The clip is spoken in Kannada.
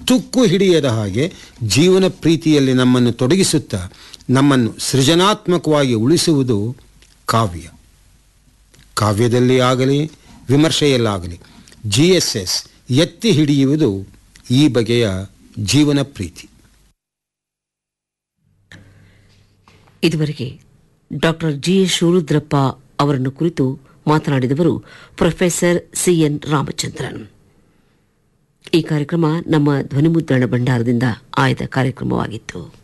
ತುಕ್ಕು ಹಿಡಿಯದ ಹಾಗೆ ಜೀವನ ಪ್ರೀತಿಯಲ್ಲಿ ನಮ್ಮನ್ನು ತೊಡಗಿಸುತ್ತಾ ನಮ್ಮನ್ನು ಸೃಜನಾತ್ಮಕವಾಗಿ ಉಳಿಸುವುದು ಕಾವ್ಯ ಕಾವ್ಯದಲ್ಲಿ ಆಗಲಿ ವಿಮರ್ಶೆಯಲ್ಲಾಗಲಿ ಜಿ ಎಸ್ ಎಸ್ ಎತ್ತಿ ಹಿಡಿಯುವುದು ಈ ಬಗೆಯ ಜೀವನ ಪ್ರೀತಿ ಇದುವರೆಗೆ ಡಾಕ್ಟರ್ ಜಿ ಎಸ್ ಶಿವರುದ್ರಪ್ಪ ಅವರನ್ನು ಕುರಿತು ಮಾತನಾಡಿದವರು ಪ್ರೊಫೆಸರ್ ಸಿಎನ್ ರಾಮಚಂದ್ರನ್ ಈ ಕಾರ್ಯಕ್ರಮ ನಮ್ಮ ಧ್ವನಿಮುದ್ರಣ ಭಂಡಾರದಿಂದ ಆಯ್ದ ಕಾರ್ಯಕ್ರಮವಾಗಿತ್ತು